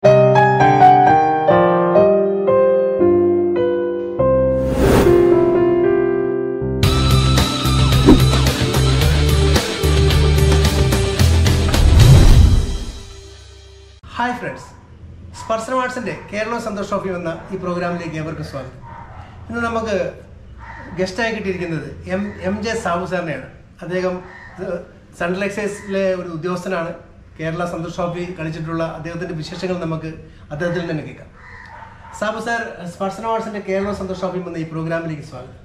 Hi friends Sparshana ആർട്സിൻ്റെ Kerala Santosh trophy എന്ന ഈ പ്രോഗ്രാമിലേക്ക് ഏവർക്കും സ്വാഗതം ഇന്ന് നമുക്ക് ഗസ്റ്റായി കിട്ടിയിരിക്കുന്നത് എം എം ജെ സാബു സാറിനെയാണ് അദ്ദേഹം ഏഹ്, സെൻട്രൽ എക്സൈസിലെ ഒരു ഉദ്യോഗസ്ഥനാണ് കേരള സന്തോഷ് ട്രോഫി കളിച്ചിട്ടുള്ള അദ്ദേഹത്തിൻ്റെ വിശേഷങ്ങൾ നമുക്ക് അദ്ദേഹത്തിൽ തന്നെ കേൾക്കാം സാബു സാർ സ്പർശന ആർട്സിൻ്റെ കേരള സന്തോഷ് ട്രോഫി എന്ന ഈ പ്രോഗ്രാമിലേക്ക് സ്വാഗതം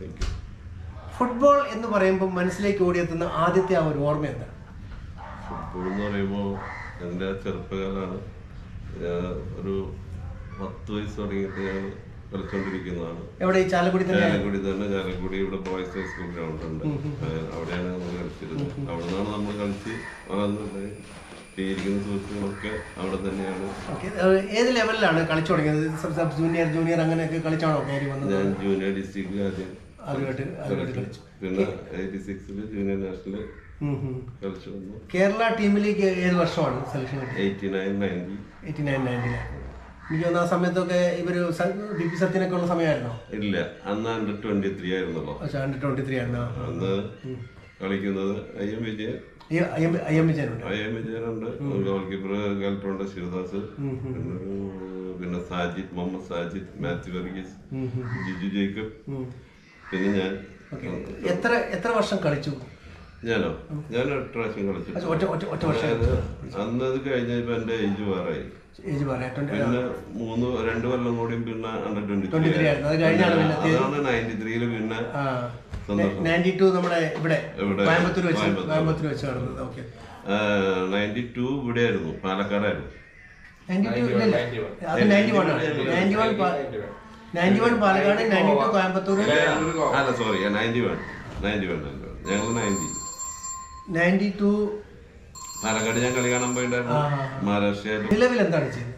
ഫുട്ബോൾ എന്ന് പറയുമ്പോൾ മനസ്സിലേക്ക് ഓടിയെത്തുന്ന ആദ്യത്തെ ആ ഒരു ഓർമ്മ എന്താണ് ഫുട്ബോൾ എന്ന് പറയുമ്പോൾ എൻ്റെ ചെറുപ്പകാലാണ് ഞാൻ ഒരു പത്ത് വയസ്സ് തുടങ്ങിയിട്ട് ഞാൻ കളിച്ചുകൊണ്ടിരിക്കുന്നതാണ് എവിടെ ഈ ചാലക്കുടി തന്നെ ചാലക്കുടി തന്നെ ചാലക്കുടി ഇവിടെ ബോയ്സ് ഹൈസ്കൂൾ ഗ്രൗണ്ട് ഉണ്ട് ഏഹ് അവിടെയാണ് നമ്മൾ കളിച്ചിരുന്നത് അവിടെ നിന്നാണ് നമ്മൾ കളിച്ച് വളർന്നത് ഇരിക്കുന്ന സുഹൃത്തുക്കളൊക്കെ അവിടെ തന്നെയാണ് ഓക്കെ ഏത് ലെവലിലാണ് കളിച്ചു തുടങ്ങിയത് സബ് സബ് ജൂനിയർ ജൂനിയർ അങ്ങനെയൊക്കെ കളിച്ചാണോ കയറി വന്നത് ഞാൻ ജൂനിയർ ഡിസ്ട്രിക്റ്റിൽ ആദ്യം അതുമായിട്ട് അതുമായിട്ട് കളിച്ചു പിന്നെ എയ്റ്റി സിക്സിൽ ജൂനിയർ നാഷണൽ ഉം ഉം. കളിച്ചു വന്നു കേരള ടീമിലേക്ക് ഏത് വർഷമാണ് സെലക്ഷൻ കിട്ടിയത് eighty nine ninety eighty nine നയൻറ്റില് എനിക്ക് തോന്നുന്നു ആ സമയത്തൊക്കെ ഇവര് ബി പി സത്യനൊക്കെ ഉള്ള സമയമായിരുന്നോ ഇല്ല അന്ന് അണ്ടർ ട്വന്റി ത്രീ ആയിരുന്നല്ലോ ഹൺഡ്രഡ് ട്വന്റി ത്രീ ആയിരുന്നു അന്ന് കളിക്കുന്നത് I M Vijayan I M I M വിജയനുണ്ട് ഐ എം വിജയനുണ്ട് ഗോൾ കീപ്പർ കലക്ടറുണ്ട് ശിവദാസ് പിന്നെ ഒരു- പിന്നെ സാജിദ് മുഹമ്മദ് സാജിദ് മാത്യു വർഗീസ് ജിജു ജേക്കബ് പിന്നെ ഞാൻ എത്ര എത്ര വർഷം കളിച്ചു ഞാനോ ഞാൻ എട്ട് പ്രാവശ്യം കളിച്ചു അത് ഒറ്റ ഒറ്റ ഒറ്റ വർഷം അതായത് അന്ന് അത് കഴിഞ്ഞപ്പോ എന്റെ ഏജ് വേറായി ഏജ് പറയാം ട്വന്റി പിന്നെ മൂന്ന് രണ്ട് കൊല്ലം കൂടിയും പിന്നെ അണ്ടർ ട്വന്റി ട്വന്റി ത്രീ ആയിരുന്നു അത് കഴിഞ്ഞാണ് പിന്നെ അതാണ് നയൻറ്റി ത്രീയില് പിന്നെ ആ സന്തോഷം നയൻറ്റി ടു നമ്മുടെ ഇവിടെ ഇവിടെ കോയമ്പത്തൂർ വെച്ച് കോയമ്പത്തൂർ. കോയമ്പത്തൂർ വെച്ച് നടന്നത് ഓക്കെ നയൻറ്റി ടു ഇവിടെയായിരുന്നു പാലക്കാടായിരുന്നു നയൻറ്റി ടു ഇല്ല അത് നയൻറ്റി വൺ ആണ് ninety one ninety one Palakkad ninety two Coimbatore അല്ല sorry ninety one ninety one ഞങ്ങൾ നയൻറ്റി നയൻറ്റി ടു പാലക്കാട് ഞാൻ കളി കാണാൻ പോയിണ്ടായിരുന്നു മഹാരാഷ്ട്രയായിട്ട് നിലവിൽ എന്താണ് ചെയ്യുന്നത്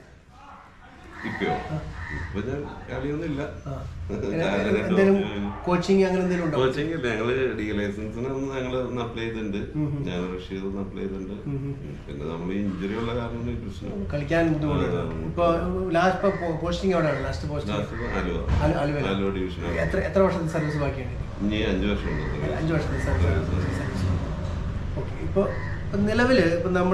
ഇപ്പയോ ഇപ്പൊ ഞാൻ കളിയൊന്നുമില്ല ആ. എന്തെങ്കിലും കോച്ചിങ് അങ്ങനെ എന്തെങ്കിലും ഉണ്ടോ കോച്ചിങ് ഇല്ല ഞങ്ങള് ഡി ലൈസൻസിന് ഞങ്ങൾ അപ്ലൈ ചെയ്തിട്ടുണ്ട് ഞാൻ റഷ്യ അപ്ലൈ ചെയ്തിട്ടുണ്ട് പിന്നെ നമ്മൾ ഇഞ്ചുറി ഉള്ള കാരണം ഈ പ്രശ്നം കളിക്കാൻ ബുദ്ധിമുട്ടുണ്ട് ഇപ്പൊ ലാസ്റ്റ് ഇപ്പൊ പോസ്റ്റിംഗ് എവിടെയാണ് last posting last Aluva Aluva Aluva ഡിവിഷനാണ് എത്ര എത്ര വർഷത്തെ സർവീസ് ബാക്കിയുണ്ട് ഇനി അഞ്ചു വർഷം ഉണ്ട് അഞ്ച് വർഷത്തെ സർവീസ് ഓക്കെ ഇപ്പോൾ നിലവിൽ ഇപ്പം നമ്മൾ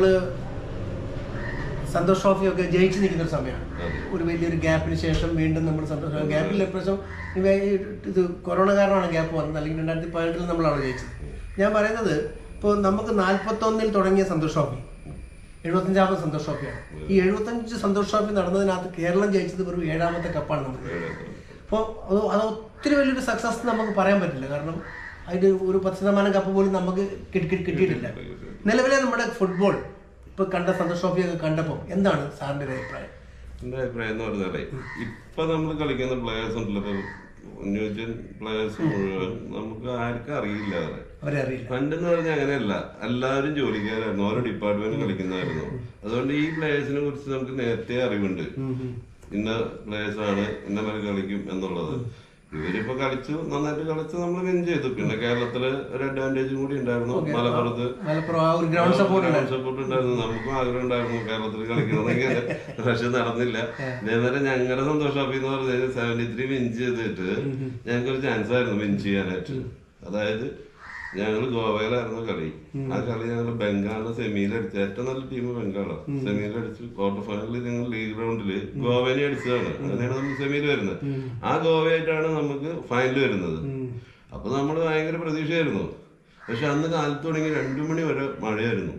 സന്തോഷ് ട്രോഫി ഒക്കെ ജയിച്ച് നിൽക്കുന്ന ഒരു സമയമാണ് അതെ. ഒരു വലിയൊരു ഗ്യാപ്പിന് ശേഷം വീണ്ടും നമ്മൾ സന്തോഷ് ഗ്യാപ്പിൽ എപ്പോഴും ഇത് കൊറോണ കാരണമാണ് ഗ്യാപ്പ് വന്നത് അല്ലെങ്കിൽ രണ്ടായിരത്തി പതിനെട്ടിൽ നമ്മളാണ് ജയിച്ചത് ഞാൻ പറയുന്നത് ഇപ്പോൾ നമുക്ക് നാൽപ്പത്തൊന്നിൽ തുടങ്ങിയ സന്തോഷ് ട്രോഫി എഴുപത്തഞ്ചാമത് സന്തോഷ് ട്രോഫിയാണ് ഈ എഴുപത്തഞ്ച് സന്തോഷ് ട്രോഫി നടന്നതിനകത്ത് കേരളം ജയിച്ചത് വെറും ഏഴാമത്തെ കപ്പാണ് നമുക്ക് അപ്പോൾ അത് അത് ഒത്തിരി വലിയൊരു സക്സസ് നമുക്ക് പറയാൻ പറ്റില്ല കാരണം അതിന് ഒരു പത്ത് ശതമാനം കപ്പ് പോലും നമുക്ക് കിട്ടി- കിട്ടി- കിട്ടിയിട്ടില്ല നിലവിലെ നമ്മുടെ ഫുട്ബോൾ ഇപ്പൊ കണ്ട സന്തോഷ് ട്രോഫിയൊക്കെ കണ്ടപ്പോൾ എന്താണ് സാറിന്റെ ഒരു അഭിപ്രായം എന്റെ അഭിപ്രായം എന്ന് പറഞ്ഞാലേ ഇപ്പൊ നമ്മൾ കളിക്കുന്ന പ്ലേയേഴ്സ് ഉണ്ടല്ലോ ഇപ്പൊ ന്യൂജൻ പ്ലേയേഴ്സ് മുഴുവൻ നമുക്ക് ആർക്കും അറിയില്ല അവരെ അവരെ അറിയില്ല പണ്ടെന്ന് പറഞ്ഞാൽ അങ്ങനെയല്ല എല്ലാവരും ജോലിക്കാരായിരുന്നു ഓരോ ഡിപ്പാർട്ട്മെന്റ് കളിക്കുന്നതായിരുന്നു അതുകൊണ്ട് ഈ പ്ലേയേഴ്സിനെ കുറിച്ച് നമുക്ക് നേരത്തെ അറിവുണ്ട് ഇന്ന പ്ലേയേഴ്സ് ആണ് ഇന്ന കളി കളിക്കും എന്നുള്ളത് ഇവരിപ്പോ കളിച്ചു നന്നായിട്ട് കളിച്ച് നമ്മൾ വിൻ ചെയ്തു പിന്നെ കേരളത്തില് ഒരു അഡ്വാൻറ്റേജും കൂടി ഉണ്ടായിരുന്നു മലപ്പുറത്ത് മലപ്പുറം ആ ഒരു ഗ്രൗണ്ട് സപ്പോർട്ട് ഉണ്ട് സപ്പോർട്ട് ഉണ്ടായിരുന്നു നമുക്കും ആഗ്രഹം ഉണ്ടായിരുന്നു കേരളത്തിൽ കളിക്കണമെങ്കിൽ പക്ഷെ നടന്നില്ല ഇതേവരെ ഞങ്ങളുടെ സന്തോഷ് ഷോപ്പി എന്ന് പറഞ്ഞാൽ സെവന്റി ത്രീ വിൻ ചെയ്തിട്ട് ഞങ്ങൾക്ക് ഒരു ചാൻസ് ആയിരുന്നു വിൻ ചെയ്യാനായിട്ട് അതായത് ഞങ്ങൾ ഗോവയിലായിരുന്നു കളി ആ കളി ഞങ്ങൾ ബംഗാളിന് സെമിയിൽ അടിച്ചു ഏറ്റവും നല്ല ടീം ബംഗാളാണ് സെമിയിൽ അടിച്ചു ക്വാർട്ടർ ഫൈനലിൽ ഞങ്ങൾ ലീഗ് ഗ്രൗണ്ടില് ഗോവനെ അടിച്ചതാണ് അങ്ങനെയാണ് നമ്മൾ സെമിയിൽ വരുന്നത് ആ ഗോവയായിട്ടാണ് നമുക്ക് ഫൈനൽ വരുന്നത് അപ്പൊ നമ്മൾ ഭയങ്കര പ്രതീക്ഷയായിരുന്നു പക്ഷെ അന്ന് കാലത്ത് തുടങ്ങി രണ്ടു മണി വരെ മഴയായിരുന്നു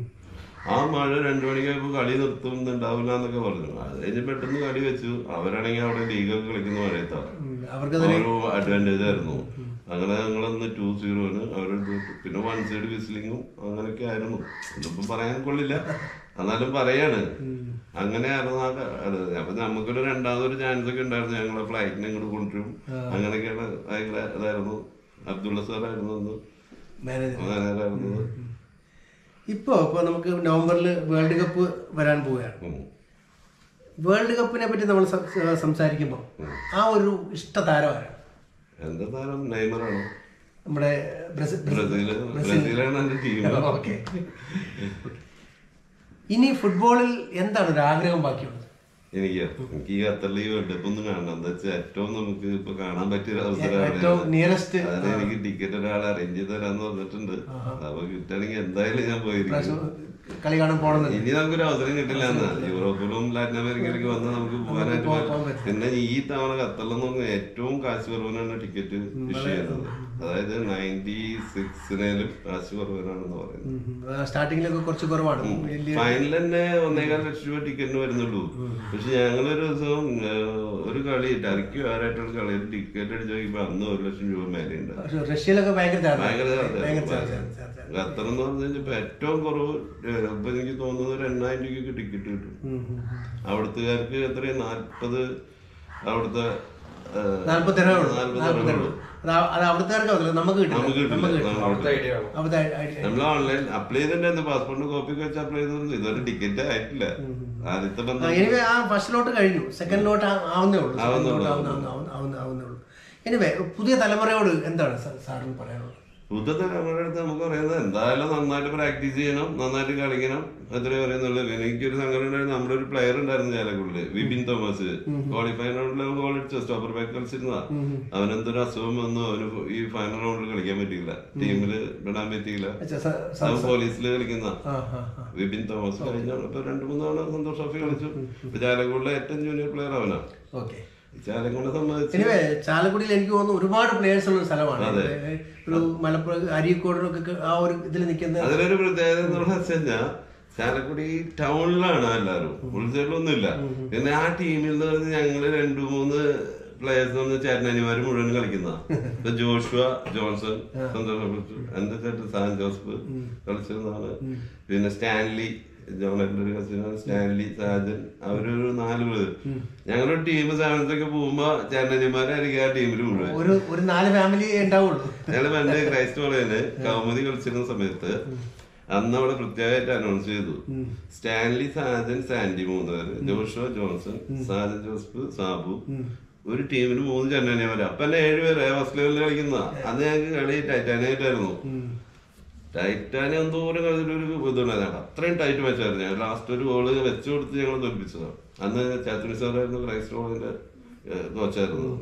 ആ മഴ രണ്ടു മണിക്കായപ്പോ കളി നിർത്തുന്നുണ്ടാവില്ല എന്നൊക്കെ പറഞ്ഞു അത് കഴിഞ്ഞ് പെട്ടെന്ന് കളി വെച്ചു അവരാണെങ്കിൽ അവിടെ ലീഗൊക്കെ കളിക്കുന്ന മഴയത്താണ് അവർക്ക് ഒരു അഡ്വാൻറ്റേജ് ആയിരുന്നു അങ്ങനെ ഞങ്ങളന്ന് ടു സീറോന് അവരുടെ പിന്നെ വൺ സൈഡ് വിസിലിങ്ങും അങ്ങനെയൊക്കെ ആയിരുന്നു ഇതിപ്പോ പറയാൻ കൊള്ളില്ല എന്നാലും പറയാണ് അങ്ങനെയായിരുന്നു ആ ക- അത് അപ്പൊ നമുക്കൊരു രണ്ടാമതൊരു ചാൻസ് ഒക്കെ ഉണ്ടായിരുന്നു ഞങ്ങളെ ഫ്ലൈറ്റിനെ ഇങ്ങോട്ട് കൊണ്ടുവരും അങ്ങനെയൊക്കെയാണ് ഭയങ്കര ഇതായിരുന്നു അബ്ദുള്ള സാറായിരുന്നു അന്ന് മാനേജർ മാനേജറായിരുന്നത് ഇപ്പോ ഇപ്പൊ നമുക്ക് നവംബറിൽ വേൾഡ് കപ്പ് വരാൻ പോവുകയാണ് ഉം. വേൾഡ് കപ്പിനെ പറ്റി നമ്മൾ സംസാരിക്കുമ്പോൾ ആ ഒരു ഇഷ്ട താരം ആരാണ് എന്റെ താരം നെയ്മറാണ് നമ്മുടെ ബ്രസീൽ ബ്രസീല് ബ്രസീലാണ് എന്റെ ടീം ഓക്കെ ഇനി ഫുട്ബോളിൽ എന്താണ് ഒരു ആഗ്രഹം ബാക്കിയുള്ളത് എനിക്ക് എനിക്ക് ഈ ഖത്തറിൽ ഈ വേൾഡ് കപ്പ് ഒന്നും കാണണം എന്താ വെച്ചാൽ ഏറ്റവും നമുക്ക് ഇപ്പൊ കാണാൻ പറ്റിയ ഒരു അവസരമാണ് ഏറ്റവും നിയറസ്റ്റ് അതായത് എനിക്ക് ടിക്കറ്റ് ഒരാൾ അറേഞ്ച് ചെയ്ത് തരാന്ന് പറഞ്ഞിട്ടുണ്ട് അപ്പൊ കിട്ടുകയാണെങ്കിൽ എന്തായാലും ഞാൻ പോയിരിക്കും കളി കാണാൻ പോകണമെന്ന് ഇനി നമുക്കൊരു അവസരം കിട്ടില്ല എന്ന് യൂറോപ്പിലും ലാറ്റിൻ അമേരിക്കയിലേക്ക് വന്ന് നമുക്ക് പോകാനായിട്ട് പോകാൻ പറ്റും. പിന്നെ ഈ തവണ ഖത്തറിലൊന്നും ഏറ്റവും കാശ് കുറവിനാണ് ടിക്കറ്റ് ഇഷ്യൂ ചെയ്യുന്നത് അതായത് നയൻറ്റി സിക്സിനേലും കാശ് കുറവിനാണെന്ന് പറയുന്നത് സ്റ്റാർട്ടിങ്ങിലൊക്കെ കുറച്ച് കുറവാണ് വലിയ ഫൈനൽ തന്നെ ഒന്നേകാൽ ലക്ഷം രൂപ ടിക്കറ്റിന് വരുന്നുള്ളൂ പക്ഷെ ഞങ്ങളൊരു ദിവസം ഏഹ്, ഒരു കളി ടർക്കി ആരായിട്ടുള്ള കളിയിൽ ടിക്കറ്റ് അടിച്ച് നോക്കിയപ്പോ അന്ന് ഒരു ലക്ഷം രൂപ മേലെയുണ്ട് പക്ഷെ റഷ്യയിലൊക്കെ ഭയങ്കര ചാർജ് ഭയങ്കര ഭയങ്കര ചാർജ് ചാർജ് ചാർജ് ഖത്തർ എന്ന് പറഞ്ഞു കഴിഞ്ഞാൽ ഇപ്പൊ ഏറ്റവും കുറവ് ഏഹ്, ഇപ്പൊ എനിക്ക് തോന്നുന്നത് ഒരു എണ്ണായിരം രൂപയ്ക്ക് ടിക്കറ്റ് കിട്ടും അവിടുത്തുകാർക്ക് എത്രയും നാല്പത് അവിടുത്തെ ഏഹ്, നാല്പത്തി രൂപ ഉള്ളൂ നാല്പത് നാല്പത്തി രൂപ രൂപ അത് ആ- അത് അവിടുത്തെ നമുക്ക് നമുക്ക് കിട്ടില്ല കിട്ടില്ല നമുക്ക് കിട്ടില്ല നമുക്ക് കിട്ടില്ല. അവിടുത്തെ ഐ- നമ്മൾ ഓൺലൈൻ അപ്ലൈ ചെയ്തിട്ടുണ്ടായിരുന്നു പാസ്പോർട്ടിന് കോപ്പി ഒക്കെ വെച്ച് അപ്ലൈ ചെയ്തിട്ടുണ്ട് ഇതുവരെ ടിക്കറ്റ് ആയിട്ടില്ല ആദ്യത്തെ ആ, ബന്ധം എനിവേ ആ ഫസ്റ്റ് ലോട്ട് കഴിഞ്ഞു സെക്കൻഡ് ലോട്ട് ആവുന്നേ ഉള്ളൂ സെക്കൻഡ് ആവുന്നേ ലോട്ട് ഉള്ളൂ. ആവുന്ന ആവുന്ന- ആവുന്ന- ആവുന്നേ ഉള്ളൂ എനിവേ പുതിയ തലമുറയോട് എന്താണ് സാ- സാറിന് പറയാനുള്ളത് പുതിയ തലമുറയുടെ അടുത്ത് നമുക്ക് പറയുന്നത് എന്തായാലും നന്നായിട്ട് പ്രാക്ടീസ് ചെയ്യണം നന്നായിട്ട് കളിക്കണം അത്രേ പറയുന്നുള്ളൂ എനിക്കൊരു സംഘടന ഉണ്ടായിരുന്നു നമ്മുടെ ഒരു പ്ലെയർ ഉണ്ടായിരുന്നു ചാലക്കുള്ളില് വിപിൻ തോമസ് ക്വാളിഫൈ റൗണ്ടിൽ ഗോൾ അടിച്ചു സ്റ്റോപ്പർ ബാക്ക് കളിച്ചിരുന്നതാ അവനെന്തൊരു അസുഖം വന്നു അവന് ഈ ഫൈനൽ റൗണ്ടിൽ കളിക്കാൻ പറ്റിയില്ല ടീമിൽ വിടാൻ പറ്റിയില്ല അച്ഛാ, സ- സ- അവൻ പോലീസിൽ കളിക്കുന്ന ആ, ആ, ആ. വിപിൻ തോമസ് കഴിഞ്ഞ ഇപ്പൊ രണ്ടു മൂന്ന് തവണ സന്തോഷ് ട്രോഫി കളിച്ചു ഇപ്പൊ ചാലക്കുടിലെ ഏറ്റവും ജൂനിയർ പ്ലെയർ അവനാ ഓക്കെ ചാലക്കുടിനെ സംബന്ധിച്ച് എനിവേ ചാലക്കുടിയിൽ എനിക്ക് തോന്നുന്നു ഒരുപാട് പ്ലേയേഴ്സ് ഉള്ള ഒരു സ്ഥലമാണ് ഏ, ഒരു മലപ്പുറം അരീക്കോടിനൊക്കെ ആ ഒരു ഇതിൽ നിൽക്കുന്ന അതിലൊരു പ്രത്യേകത എന്ന് വെച്ച് കഴിഞ്ഞാൽ ചാലക്കുടി ടൗണിലാണ് എല്ലാവരും ഉൾസൈഡിലൊന്നുമില്ല പിന്നെ ആ ടീമിൽ നിന്ന് പറഞ്ഞ് ഞങ്ങള് രണ്ടു മൂന്ന് പ്ലേയേഴ്സ് എന്ന് ചേട്ടനനിമാര് മുഴുവൻ കളിക്കുന്ന ഇപ്പൊ ജോഷുവ ജോൺസൺ സന്തോഷപ്പെട്ടു എന്റെ ചേട്ടൻ സാൻ ജോസഫ് കളിച്ചിരുന്നതാണ് പിന്നെ സ്റ്റാൻലി ജോണന്റെ ഒരു കസിനാണ് സ്റ്റാൻലി സാജൻ അവരൊരു നാല് പേര് ഞങ്ങളൊരു ടീം സെവൻത്തൊക്കെ പോകുമ്പോ ചേട്ടനനിമാരായിരിക്കും ആ ടീമിൽ മുഴുവൻ ഒരു ഒരു നാല് ഫാമിലി ഉണ്ടാവുള്ളൂ ഞങ്ങള് പണ്ട് ക്രൈസ്റ്റ് കോളേജില് കൗമുദി കളിച്ചിരുന്ന സമയത്ത് അന്ന് അവിടെ പ്രത്യേകമായിട്ട് അനൗൺസ് ചെയ്തു സ്റ്റാൻലി സാജൻ സാൻഡി മൂന്ന് പേര് Joshua Johnson Sajan Joseph Sabu ഒരു ടീമിന് മൂന്ന് ചെന്നൈമാര് അപ്പൊ തന്നെ ഏഴുപേര് ഫസ്റ്റ് ലെവലിൽ കളിക്കുന്ന അന്ന് ഞങ്ങൾക്ക് കളി ടൈറ്റാനായിട്ടായിരുന്നു ടൈറ്റാനിയം എന്തോരം കളിച്ചിട്ട് ഒരു ഇതുണ്ടായിരുന്നു അത്രയും ടൈറ്റ് മാച്ചായിരുന്നു ഞങ്ങൾ ലാസ്റ്റ് ഒരു ഗോള് വെച്ചു കൊടുത്ത് ഞങ്ങൾ തോൽപ്പിച്ചതാണ് അന്ന് ചാത്തുണി സാറായിരുന്നു ക്രൈസ്റ്റ് കോളേജിന്റെ കോച്ചായിരുന്നു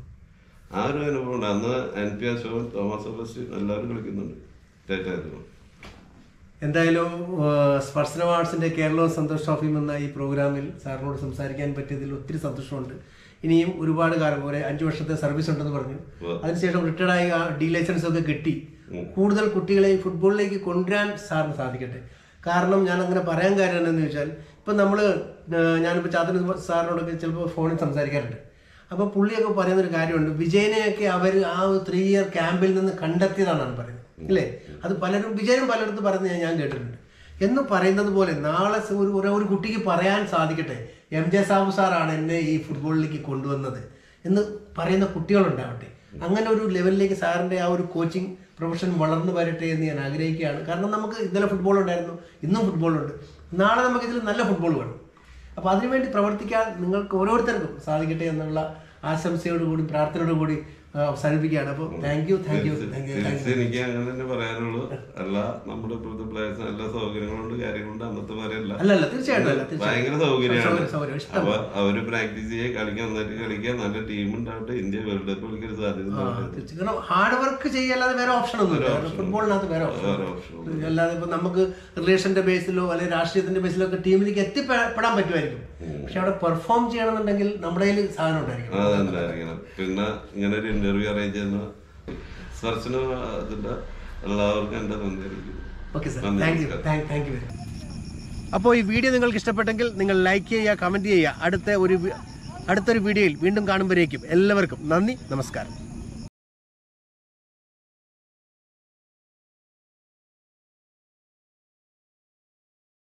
ആ ഒരു അനുഭവം ഉണ്ട് അന്ന് N P Ashokan Thomas Augustine എല്ലാവരും കളിക്കുന്നുണ്ട് ടൈറ്റായിരുന്നു എന്തായാലും സ്പർശന അവാർഡ്സിന്റെ കേരളവും സന്തോഷ് ട്രോഫിയും എന്ന ഈ പ്രോഗ്രാമിൽ സാറിനോട് സംസാരിക്കാൻ പറ്റിയതിൽ ഒത്തിരി സന്തോഷമുണ്ട് ഇനിയും ഒരുപാട് കാലം ഒരു അഞ്ചു വർഷത്തെ സർവീസ് ഉണ്ടെന്ന് പറഞ്ഞു ഉവ്വ്. അതിനുശേഷം റിട്ടയർഡ് ആയി ആ ഡി ലൈസൻസ് ഒക്കെ കിട്ടി കൂടുതൽ കുട്ടികളെ ഈ ഫുട്ബോളിലേക്ക് കൊണ്ടുവരാൻ സാറിന് സാധിക്കട്ടെ കാരണം ഞാൻ അങ്ങനെ പറയാൻ കാര്യം എന്താണെന്ന് ചോദിച്ചാൽ ഇപ്പം നമ്മൾ ഞാനിപ്പോൾ ചാത്തന സാറിനോടൊക്കെ ചിലപ്പോൾ ഫോണിൽ സംസാരിക്കാറുണ്ട് അപ്പോൾ പുള്ളിയൊക്കെ പറയുന്നൊരു കാര്യമുണ്ട് വിജയനെയൊക്കെ അവർ ആ ഒരു ത്രീ ഇയർ ക്യാമ്പിൽ നിന്ന് കണ്ടെത്തിയതാണെന്നാണ് പറയുന്നത് ഇല്ലേ അത് പലരും വിജയനും പലയിടത്തും പറയുന്നത് ഞാൻ- ഞാൻ കേട്ടിട്ടുണ്ട് എന്ന് പറയുന്നത് പോലെ നാളെ സ- ഒരു ഒരു- ഒരു കുട്ടിക്ക് പറയാൻ സാധിക്കട്ടെ എം ജെ സാബു സാറാണ് എന്നെ ഈ ഫുട്ബോളിലേക്ക് കൊണ്ടുവന്നത് എന്ന് പറയുന്ന കുട്ടികളുണ്ടാവട്ടെ അങ്ങനെ ഒരു ലെവലിലേക്ക് സാറിൻ്റെ ആ ഒരു കോച്ചിങ് പ്രൊഫഷൻ വളർന്നു വരട്ടെ എന്ന് ഞാൻ ആഗ്രഹിക്കുകയാണ് കാരണം നമുക്ക് ഇന്നലെ ഫുട്ബോൾ ഉണ്ടായിരുന്നു ഇന്നും ഫുട്ബോളുണ്ട് നാളെ നമുക്ക് ഇതിൽ നല്ല ഫുട്ബോൾ വേണം അപ്പോൾ അതിനുവേണ്ടി പ്രവർത്തിക്കാൻ നിങ്ങൾക്ക് ഓരോരുത്തർക്കും സാധിക്കട്ടെ എന്നുള്ള ആശംസയോടുകൂടി പ്രാർത്ഥനയോടുകൂടി ആ, അവസാനിപ്പിക്കുകയാണ് അപ്പോൾ thank you thank you thank you thank തിരിച്ച് എനിക്ക് അങ്ങനെ തന്നെ പറയാനുള്ളൂ അല്ല നമ്മുടെ ഇപ്പോഴത്തെ പ്ലേയേഴ്സിന് എല്ലാ സൗകര്യങ്ങളുണ്ട് കാര്യങ്ങളുണ്ട് അന്നത്തെ പോലെയല്ല അല്ല അല്ല തീർച്ചയായിട്ടും അല്ല തീർച്ചയായിട്ടും ഭയങ്കര സൗകര്യമാണ് സൗകര്യം, സൗകര്യം, ഇഷ്ടം അപ്പൊ അവര് പ്രാക്ടീസ് ചെയ്യുക കളിക്കാൻ നന്നായിട്ട് കളിക്കാൻ നല്ല ടീം ഉണ്ടാവട്ടെ ഇന്ത്യ വേൾഡ് കപ്പ് കളിക്കാൻ സാധ്യത ഉണ്ടാവട്ടെ. തീർച്ചയായും. കാരണം ഹാർഡ് വർക്ക് ചെയ്യല്ലാതെ വേറെ ഓപ്ഷൻ ഒന്നുമില്ല കാരണം ഫുട്ബോളിനകത്ത് വേറെ ഓപ്ഷൻ വേറെ ഓപ്ഷൻ അല്ലാതെ ഇപ്പൊ നമുക്ക് റിലേഷന്റെ ബേസിലോ അല്ലെങ്കിൽ രാഷ്ട്രീയത്തിന്റെ ബേസിലോ ഒക്കെ ടീമിലേക്ക് എത്തിപ്പെടാൻ പറ്റുമായിരിക്കും പക്ഷെ അവിടെ പെർഫോം ചെയ്യണമെന്നുണ്ടെങ്കിൽ നമ്മുടെ കയ്യിൽ സാധനം ഉണ്ടായിരിക്കും അതെന്തായിരിക്കണം പിന്നെ ഇങ്ങനെ ഒരു ഇന്റർവ്യൂ അറേഞ്ച് ചെയ്യുന്ന സ്പർശന അതിന്റെ എല്ലാവർക്കും എന്റെ നന്ദി അറിയിക്കുന്നു ഓക്കെ സാർ നന്ദി, താങ്ക് യു നമസ്കാരം. താങ്ക് താങ്ക് യു വെരി അപ്പോൾ ഈ വീഡിയോ നിങ്ങൾക്ക് ഇഷ്ടപ്പെട്ടെങ്കിൽ നിങ്ങൾ ലൈക്ക് ചെയ്യുക കമൻറ്റ് ചെയ്യുക അടുത്ത ഒരു വി- അടുത്തൊരു വീഡിയോയിൽ വീണ്ടും കാണുമ്പോഴേക്കും എല്ലാവർക്കും നന്ദി നമസ്കാരം